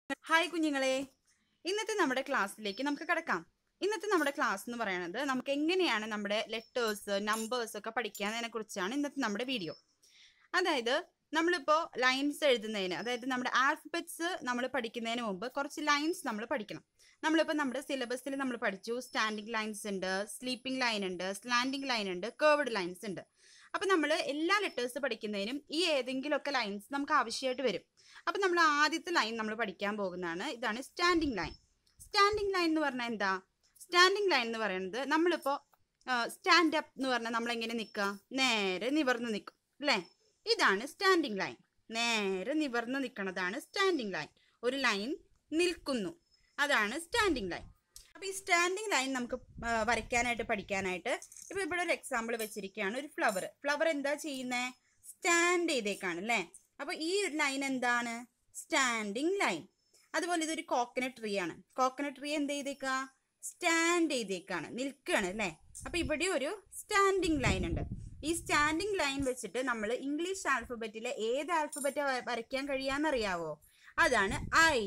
hi കുഞ്ഞുങ്ങളെ ഇന്നത്തെ നമ്മുടെ ക്ലാസ്സിലേക്ക് നമുക്ക് കിടക്കാം ഇന്നത്തെ നമ്മുടെ ക്ലാസ് എന്ന് പറയുന്നത് നമുക്ക് എങ്ങനെയാണ് നമ്മുടെ ലെറ്റേഴ്സ് നമ്പേഴ്സ് ഒക്കെ പഠിക്കാന്നതിനെ കുറിച്ചാണ് ഇന്നത്തെ നമ്മുടെ വീഡിയോ അതായത് നമ്മളിപ്പോൾ ലൈൻസ് എഴുതുന്നതിന് അതായത് നമ്മുടെ ആൽഫബറ്റ്സ് നമ്മൾ പഠിക്കുന്നതിന് മുമ്പ് കുറച്ച് ലൈൻസ് നമ്മൾ പഠിക്കണം നമ്മളിപ്പോൾ നമ്മുടെ സിലബസിൽ നമ്മൾ പഠിച്ചു സ്റ്റാൻഡിങ് ലൈൻസ് ഉണ്ട് സ്ലീപ്പിംഗ് ലൈൻ ഉണ്ട് സ്ലാൻഡിങ് ലൈൻ ഉണ്ട് കേർവ്ഡ് ലൈൻസ് ഉണ്ട് അപ്പോൾ നമ്മൾ എല്ലാ ലെറ്റേഴ്സ് പഠിക്കുന്നതിനും ഈ ഏതെങ്കിലുമൊക്കെ ലൈൻസ് നമുക്ക് ആവശ്യമായിട്ട് വരും അപ്പം നമ്മൾ ആദ്യത്തെ ലൈൻ നമ്മൾ പഠിക്കാൻ പോകുന്നതാണ് ഇതാണ് സ്റ്റാൻഡിങ് ലൈൻ സ്റ്റാൻഡിങ് ലൈൻ എന്ന് പറഞ്ഞാൽ എന്താ സ്റ്റാൻഡിങ് ലൈൻ എന്ന് പറയുന്നത് നമ്മളിപ്പോൾ സ്റ്റാൻഡ് അപ്പ് എന്ന് പറഞ്ഞാൽ നമ്മൾ എങ്ങനെ നിൽക്കുക നേരെ നിവർന്ന് നിൽക്കും അല്ലേ ഇതാണ് സ്റ്റാൻഡിങ് ലൈൻ നേരെ നിവർന്ന് നിൽക്കുന്നതാണ് സ്റ്റാൻഡിങ് ലൈൻ ഒരു ലൈൻ നിൽക്കുന്നു അതാണ് സ്റ്റാൻഡിങ് ലൈൻ അപ്പോൾ ഈ സ്റ്റാൻഡിങ് ലൈൻ നമുക്ക് ആ, വരയ്ക്കാനായിട്ട് പഠിക്കാനായിട്ട് ഇപ്പോൾ ഇവിടെ ഒരു എക്സാമ്പിൾ വെച്ചിരിക്കുകയാണ് ഒരു ഫ്ലവർ ഫ്ലവർ എന്താ ചെയ്യുന്നത് സ്റ്റാൻഡ് ചെയ്തേക്കാണ് അല്ലേ അപ്പോൾ ഈ ഒരു ലൈൻ എന്താണ് സ്റ്റാൻഡിങ് ലൈൻ അതുപോലെ ഇതൊരു കോക്കനട്ട് ട്രീ ആണ് കോക്കനട്ട് ട്രീ എന്ത് ചെയ്തേക്കുക സ്റ്റാൻഡ് ചെയ്തേക്കാണ് നിൽക്കുകയാണ് അല്ലേ അപ്പോൾ ഇവിടെ ഒരു സ്റ്റാൻഡിങ് ലൈൻ ഉണ്ട് ഈ സ്റ്റാൻഡിങ് ലൈൻ വെച്ചിട്ട് നമ്മൾ ഇംഗ്ലീഷ് ആൽഫബറ്റിലെ ഏത് ആൽഫബറ്റ് വരയ്ക്കാൻ കഴിയാന്നറിയാവോ അതാണ് ഐ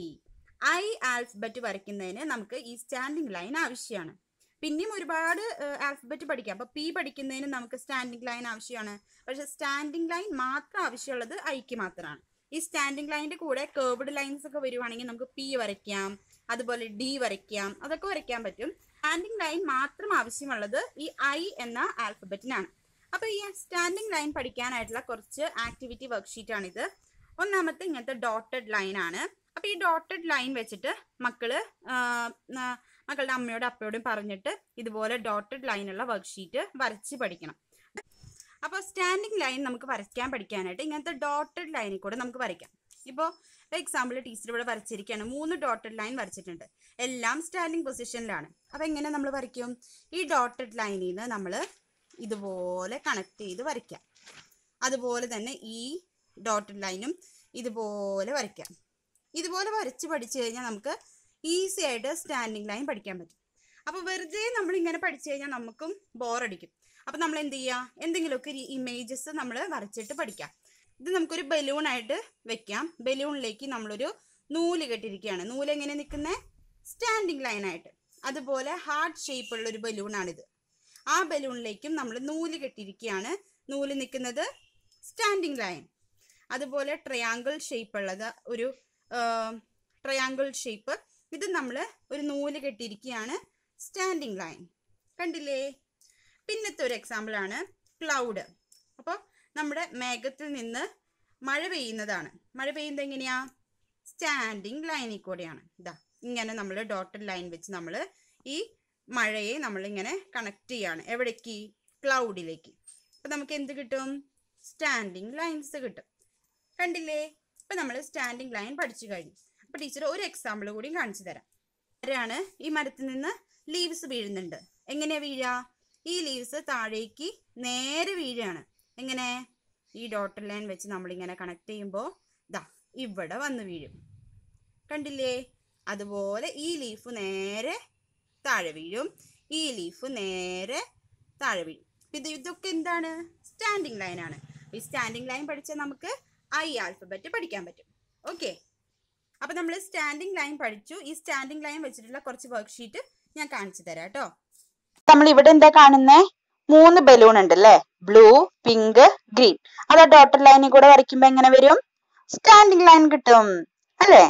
ഐ ആൽഫബറ്റ് വരയ്ക്കുന്നതിന് നമുക്ക് ഈ സ്റ്റാൻഡിങ് ലൈൻ ആവശ്യമാണ് പിന്നെയും ഒരുപാട് ആൽഫബറ്റ് പഠിക്കാം അപ്പോൾ പി പഠിക്കുന്നതിന് നമുക്ക് സ്റ്റാൻഡിങ് ലൈൻ ആവശ്യമാണ് പക്ഷെ സ്റ്റാൻഡിങ് ലൈൻ മാത്രം ആവശ്യമുള്ളത് ഐക്ക് മാത്രമാണ് ഈ സ്റ്റാൻഡിങ് ലൈനിന്റെ കൂടെ കേർവ്ഡ് ലൈൻസ് ഒക്കെ വരുവാണെങ്കിൽ നമുക്ക് പി വരയ്ക്കാം അതുപോലെ ഡി വരയ്ക്കാം അതൊക്കെ വരയ്ക്കാൻ പറ്റും സ്റ്റാൻഡിങ് ലൈൻ മാത്രം ആവശ്യമുള്ളത് ഈ ഐ എന്ന ആൽഫബറ്റിനാണ് അപ്പോൾ ഈ സ്റ്റാൻഡിങ് ലൈൻ പഠിക്കാനായിട്ടുള്ള കുറച്ച് ആക്ടിവിറ്റി വർക്ക്ഷീറ്റ് ആണിത് ഒന്നാമത്തെ ഇങ്ങനത്തെ ഡോട്ടഡ് ലൈൻ ആണ് അപ്പോൾ ഈ ഡോട്ടഡ് ലൈൻ വെച്ചിട്ട് മക്കള് ആ, ആ, മക്കളുടെ അമ്മയോടും അപ്പയോടും പറഞ്ഞിട്ട് ഇതുപോലെ ഡോട്ടഡ് ലൈനുള്ള വർക്ക്ഷീറ്റ് വരച്ച് പഠിക്കണം അപ്പോൾ സ്റ്റാൻഡിങ് ലൈൻ നമുക്ക് വരയ്ക്കാൻ പഠിക്കാനായിട്ട് ഇങ്ങനത്തെ ഡോട്ടഡ് ലൈനിൽ കൂടെ നമുക്ക് വരയ്ക്കാം ഇപ്പോൾ എക്സാമ്പിൾ ടീച്ചർ ഇവിടെ വരച്ചിരിക്കുകയാണ് മൂന്ന് ഡോട്ടഡ് ലൈൻ വരച്ചിട്ടുണ്ട് എല്ലാം സ്റ്റാൻഡിങ് പൊസിഷനിലാണ് അപ്പോൾ എങ്ങനെ നമ്മൾ വരയ്ക്കും ഈ ഡോട്ടഡ് ലൈനിൽ നിന്ന് നമ്മൾ ഇതുപോലെ കണക്ട് ചെയ്ത് വരയ്ക്കാം അതുപോലെ തന്നെ ഈ ഡോട്ടഡ് ലൈനും ഇതുപോലെ വരയ്ക്കാം ഇതുപോലെ വരച്ച് പഠിച്ചു കഴിഞ്ഞാൽ നമുക്ക് ഈസി ആയിട്ട് സ്റ്റാൻഡിങ് ലൈൻ പഠിക്കാൻ പറ്റും അപ്പോൾ വെറുതെ നമ്മൾ ഇങ്ങനെ പഠിച്ചു കഴിഞ്ഞാൽ നമുക്കും ബോറടിക്കും അപ്പോൾ നമ്മൾ എന്ത് ചെയ്യുക എന്തെങ്കിലുമൊക്കെ ഇമേജസ് നമ്മൾ വരച്ചിട്ട് പഠിക്കാം ഇത് നമുക്കൊരു ബലൂൺ ആയിട്ട് വെക്കാം ബലൂണിലേക്ക് നമ്മളൊരു നൂല് കെട്ടിരിക്കുകയാണ് നൂല് എങ്ങനെ നിൽക്കുന്നത് സ്റ്റാൻഡിങ് ലൈനായിട്ട് അതുപോലെ ഹാർട്ട് ഷേപ്പുള്ള ഒരു ബലൂണാണിത് ആ ബലൂണിലേക്കും നമ്മൾ നൂല് കെട്ടിയിരിക്കുകയാണ് നൂല് നിൽക്കുന്നത് സ്റ്റാൻഡിങ് ലൈൻ അതുപോലെ ട്രയാങ്കിൾ ഷേപ്പ് ഉള്ളത് ഒരു ട്രയാങ്കിൾ ഷേപ്പ് ഇത് നമ്മൾ ഒരു നൂല് കെട്ടിയിരിക്കുകയാണ് സ്റ്റാൻഡിങ് ലൈൻ കണ്ടില്ലേ പിന്നത്തെ ഒരു എക്സാമ്പിൾ ആണ് ക്ലൗഡ് അപ്പോൾ നമ്മുടെ മേഘത്തിൽ നിന്ന് മഴ പെയ്യുന്നതാണ് മഴ പെയ്യുന്നത് എങ്ങനെയാ സ്റ്റാൻഡിങ് ലൈനിൽ കൂടെയാണ് ഇതാ ഇങ്ങനെ നമ്മൾ ഡോട്ടഡ് ലൈൻ വെച്ച് നമ്മൾ ഈ മഴയെ നമ്മളിങ്ങനെ കണക്ട് ചെയ്യാണ് എവിടേക്ക് ക്ലൗഡിലേക്ക് അപ്പോൾ നമുക്ക് എന്ത് കിട്ടും സ്റ്റാൻഡിങ് ലൈൻസ് കിട്ടും കണ്ടില്ലേ ഇപ്പം നമ്മൾ സ്റ്റാൻഡിങ് ലൈൻ പഠിച്ചു കഴിഞ്ഞു അപ്പോൾ ടീച്ചർ ഒരു എക്സാമ്പിൾ കൂടി കാണിച്ചു തരാം ആരാണ് ഈ മരത്തിൽ നിന്ന് ലീവ്സ് വീഴുന്നുണ്ട് എങ്ങനെയാ വീഴുക ഈ ലീവ്സ് താഴേക്ക് നേരെ വീഴുകയാണ് എങ്ങനെ ഈ ഡോട്ടർ ലൈൻ വെച്ച് നമ്മളിങ്ങനെ കണക്ട് ചെയ്യുമ്പോൾ ദാ ഇവിടെ വന്ന് വീഴും കണ്ടില്ലേ അതുപോലെ ഈ ലീഫ് നേരെ താഴെ വീഴും ഈ ലീഫ് നേരെ താഴെ വീഴും ഇത് ഇതൊക്കെ എന്താണ് സ്റ്റാൻഡിങ് ലൈനാണ് ഈ സ്റ്റാൻഡിങ് ലൈൻ പഠിച്ചാൽ നമുക്ക് ഐ ആൽഫബറ്റ് പഠിക്കാൻ പറ്റും ഓക്കെ അപ്പം നമ്മൾ സ്റ്റാൻഡിങ് ലൈൻ പഠിച്ചു ഈ സ്റ്റാൻഡിങ് ലൈൻ വെച്ചിട്ടുള്ള കുറച്ച് വർക്ക്ഷീറ്റ് ഞാൻ കാണിച്ചു തരാം കേട്ടോ നമ്മൾ ഇവിടെ എന്താ കാണുന്നേ മൂന്ന് ബലൂൺ ഉണ്ട് അല്ലേ ബ്ലൂ പിങ്ക് ഗ്രീൻ അത് ആ ഡോട്ടർ ലൈനിൽ കൂടെ വരയ്ക്കുമ്പോ എങ്ങനെ വരും സ്റ്റാൻഡിങ് ലൈൻ കിട്ടും അല്ലേ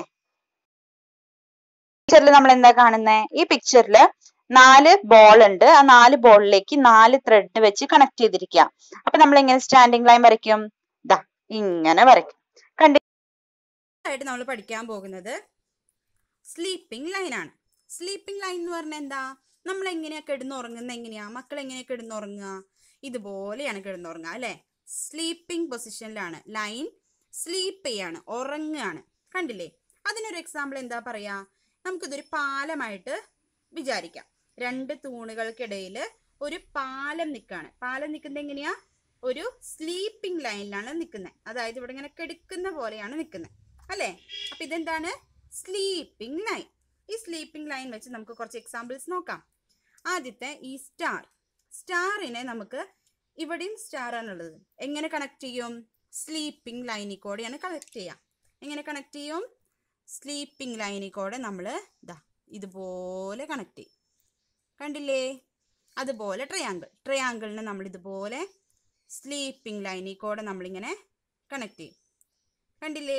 പിക്ചറിൽ നമ്മൾ എന്താ കാണുന്നേ ഈ പിക്ചറിൽ നാല് ബോൾ ഉണ്ട് ആ നാല് ബോളിലേക്ക് നാല് ത്രെഡ് വെച്ച് കണക്ട് ചെയ്തിരിക്കുക അപ്പൊ നമ്മൾ എങ്ങനെ സ്റ്റാൻഡിങ് ലൈൻ വരയ്ക്കും ദാ ഇങ്ങനെ വരയ്ക്കും കണ്ടി ആയിട്ട് നമ്മൾ പഠിക്കാൻ പോകുന്നത് സ്ലീപ്പിംഗ് ലൈൻ ആണ് സ്ലീപ്പിംഗ് ലൈൻ എന്ന് പറഞ്ഞാൽ എന്താ നമ്മൾ എങ്ങനെയാ കിടന്നുറങ്ങുന്നത് എങ്ങനെയാ മക്കൾ എങ്ങനെയാ കിടന്നുറങ്ങുക ഇതുപോലെയാണ് കിടന്നുറങ്ങുക അല്ലേ സ്ലീപ്പിംഗ് പൊസിഷനിലാണ് ലൈൻ സ്ലീപ്പ് ചെയ്യാണ് ഉറങ്ങുകയാണ് കണ്ടില്ലേ അതിനൊരു എക്സാമ്പിൾ എന്താ പറയാ നമുക്കിതൊരു പാലമായിട്ട് വിചാരിക്കാം രണ്ട് തൂണുകൾക്കിടയിൽ ഒരു പാലം നിൽക്കുകയാണ് പാലം നിൽക്കുന്നത് എങ്ങനെയാ ഒരു സ്ലീപ്പിംഗ് ലൈനിലാണ് നിൽക്കുന്നത് അതായത് ഇവിടെ ഇങ്ങനെ കിടക്കുന്ന പോലെയാണ് നിൽക്കുന്നത് അല്ലേ അപ്പൊ ഇതെന്താണ് സ്ലീപ്പിംഗ് ലൈൻ ഈ സ്ലീപ്പിംഗ് ലൈൻ വെച്ച് നമുക്ക് കുറച്ച് എക്സാമ്പിൾസ് നോക്കാം ആദ്യത്തെ ഈ സ്റ്റാർ സ്റ്റാറിനെ നമുക്ക് ഇവിടെയും സ്റ്റാർ ആണുള്ളത് എങ്ങനെ കണക്ട് ചെയ്യും സ്ലീപ്പിംഗ് ലൈനിൽ കൂടെയാണ് കണക്ട് ചെയ്യാം എങ്ങനെ കണക്ട് ചെയ്യും സ്ലീപ്പിംഗ് ലൈനിൽ കൂടെ നമ്മൾ ഇതാ ഇതുപോലെ കണക്ട് ചെയ്യും കണ്ടില്ലേ അതുപോലെ ട്രയാങ്കിൾ ട്രയാങ്കിളിന് നമ്മൾ ഇതുപോലെ സ്ലീപ്പിംഗ് ലൈനിൽ കൂടെ നമ്മളിങ്ങനെ കണക്ട് ചെയ്യും കണ്ടില്ലേ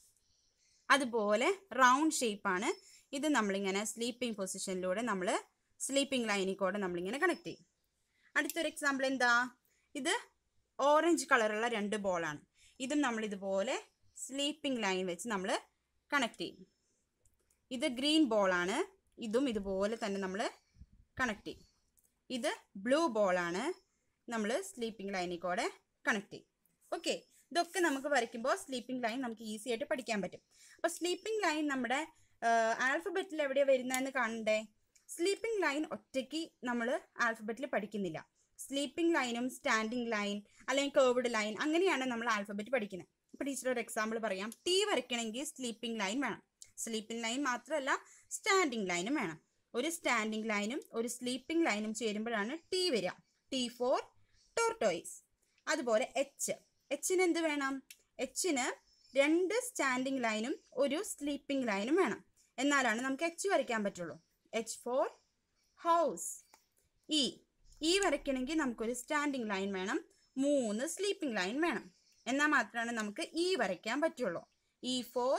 അതുപോലെ റൗണ്ട് ഷേപ്പാണ് ഇത് നമ്മളിങ്ങനെ സ്ലീപ്പിംഗ് പൊസിഷനിലൂടെ നമ്മൾ സ്ലീപ്പിംഗ് ലൈനിൽ കൂടെ നമ്മളിങ്ങനെ കണക്ട് ചെയ്യും അടുത്തൊരു എക്സാമ്പിൾ എന്താ ഇത് ഓറഞ്ച് കളറുള്ള രണ്ട് ബോളാണ് ഇതും നമ്മൾ ഇതുപോലെ സ്ലീപ്പിംഗ് ലൈൻ വെച്ച് നമ്മൾ കണക്ട് ചെയ്യും ഇത് ഗ്രീൻ ബോളാണ് ഇതും ഇതുപോലെ തന്നെ നമ്മൾ കണക്ട് ചെയ്യും ഇത് ബ്ലൂ ബോളാണ് നമ്മൾ സ്ലീപ്പിംഗ് ലൈനിൽ കൂടെ കണക്ട് ചെയ്യും ഓക്കെ ഇതൊക്കെ നമുക്ക് വരയ്ക്കുമ്പോൾ സ്ലീപ്പിംഗ് ലൈൻ നമുക്ക് ഈസി ആയിട്ട് പഠിക്കാൻ പറ്റും അപ്പോൾ സ്ലീപ്പിംഗ് ലൈൻ നമ്മുടെ ആൽഫബറ്റിൽ എവിടെയാണ് വരുന്നതെന്ന് കാണണ്ടേ സ്ലീപ്പിംഗ് ലൈൻ ഒറ്റയ്ക്ക് നമ്മൾ ആൽഫബറ്റിൽ പഠിക്കുന്നില്ല സ്ലീപ്പിംഗ് ലൈനും സ്റ്റാൻഡിംഗ് ലൈൻ അല്ലെങ്കിൽ കേർവ്ഡ് ലൈൻ അങ്ങനെയാണ് നമ്മൾ ആൽഫബറ്റ് പഠിക്കുന്നത് ഇപ്പോൾ ടീച്ചർ ഒരു എക്സാമ്പിൾ പറയാം ടി വരയ്ക്കണമെങ്കിൽ സ്ലീപ്പിംഗ് ലൈൻ വേണം സ്ലീപ്പിംഗ് ലൈൻ മാത്രമല്ല സ്റ്റാൻഡിംഗ് ലൈനും വേണം ഒരു സ്റ്റാൻഡിംഗ് ലൈനും ഒരു സ്ലീപ്പിംഗ് ലൈനും ചേരുമ്പോഴാണ് ടി വരിക ടി ഫോർ ടോർട്ടോയിസ് അതുപോലെ എച്ച് എച്ചിന് എന്ത് വേണം എച്ചിന് രണ്ട് സ്റ്റാൻഡിംഗ് ലൈനും ഒരു സ്ലീപ്പിംഗ് ലൈനും വേണം എന്നാലാണ് നമുക്ക് എച്ച് വരയ്ക്കാൻ പറ്റുള്ളൂ H for house E E വരയ്ക്കണമെങ്കിൽ നമുക്കൊരു സ്റ്റാൻഡിംഗ് ലൈൻ വേണം മൂന്ന് സ്ലീപ്പിംഗ് ലൈൻ വേണം എന്നാൽ മാത്രമാണ് നമുക്ക് ഇ വരയ്ക്കാൻ പറ്റുള്ളൂ E for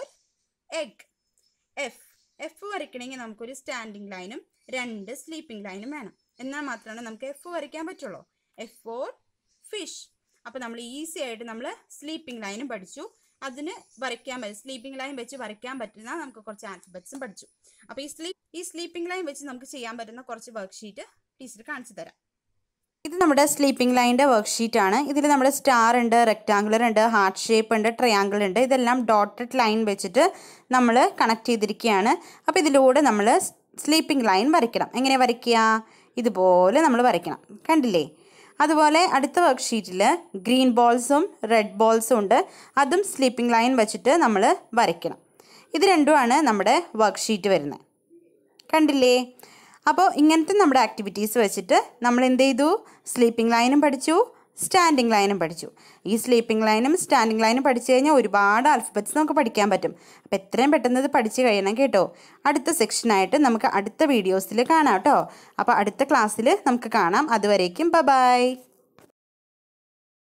egg F F വരയ്ക്കണമെങ്കിൽ നമുക്കൊരു സ്റ്റാൻഡിംഗ് ലൈനും രണ്ട് സ്ലീപ്പിംഗ് ലൈനും വേണം എന്നാൽ മാത്രമാണ് നമുക്ക് എഫ് വരയ്ക്കാൻ പറ്റുള്ളൂ എഫ് ഫോർ ഫിഷ് അപ്പോൾ നമ്മൾ ഈസി ആയിട്ട് നമ്മൾ സ്ലീപ്പിംഗ് ലൈനും പഠിച്ചു അതിന് വരയ്ക്കാൻ പറ്റും സ്ലീപ്പിംഗ് ലൈൻ വെച്ച് വരയ്ക്കാൻ പറ്റുന്ന നമുക്ക് കുറച്ച് ആൽഫബറ്റ്സും പഠിച്ചു അപ്പോൾ ഈ സ്ലീപ്പ് ഈ സ്ലീപ്പിംഗ് ലൈൻ വെച്ച് നമുക്ക് ചെയ്യാൻ പറ്റുന്ന കുറച്ച് വർക്ക്ഷീറ്റ് ടീച്ചർ കാണിച്ചു തരാം ഇത് നമ്മുടെ സ്ലീപ്പിംഗ് ലൈൻ്റെ വർക്ക്ഷീറ്റ് ആണ് ഇതിൽ നമ്മുടെ സ്റ്റാർ ഉണ്ട് റെക്റ്റാങ്കുലർ ഉണ്ട് ഹാർട്ട് ഷേപ്പ് ഉണ്ട് ട്രയാങ്കിൾ ഉണ്ട് ഇതെല്ലാം ഡോട്ടഡ് ലൈൻ വെച്ചിട്ട് നമ്മൾ കണക്ട് ചെയ്തിരിക്കുകയാണ് അപ്പോൾ ഇതിലൂടെ നമ്മൾ സ്ലീപ്പിംഗ് ലൈൻ വരയ്ക്കണം എങ്ങനെ വരയ്ക്കുക ഇതുപോലെ നമ്മൾ വരയ്ക്കണം കണ്ടില്ലേ അതുപോലെ അടുത്ത വർക്ക്ഷീറ്റിൽ ഗ്രീൻ ബോൾസും റെഡ് ബോൾസും ഉണ്ട് അതും സ്ലീപ്പിംഗ് ലൈൻ വെച്ചിട്ട് നമ്മൾ വരയ്ക്കണം ഇത് രണ്ടുമാണ് നമ്മുടെ വർക്ക്ഷീറ്റ് വരുന്നത് കണ്ടില്ലേ അപ്പോൾ ഇങ്ങനത്തെ നമ്മുടെ ആക്ടിവിറ്റീസ് വെച്ചിട്ട് നമ്മൾ എന്ത് ചെയ്തു സ്ലീപ്പിംഗ് ലൈനും പഠിച്ചു സ്റ്റാൻഡിംഗ് ലൈനും പഠിച്ചു ഈ സ്ലീപ്പിംഗ് ലൈനും സ്റ്റാൻഡിംഗ് ലൈനും പഠിച്ചു കഴിഞ്ഞാൽ ഒരുപാട് ആൽഫബറ്റ്സ് നമുക്ക് പഠിക്കാൻ പറ്റും അപ്പോൾ എത്രയും പെട്ടെന്ന് ഇത് പഠിച്ചു കഴിയണം കേട്ടോ അടുത്ത സെക്ഷനായിട്ട് നമുക്ക് അടുത്ത വീഡിയോസിൽ കാണാം കേട്ടോ അപ്പോൾ അടുത്ത ക്ലാസ്സിൽ നമുക്ക് കാണാം അതുവരേക്കും ബ ബൈ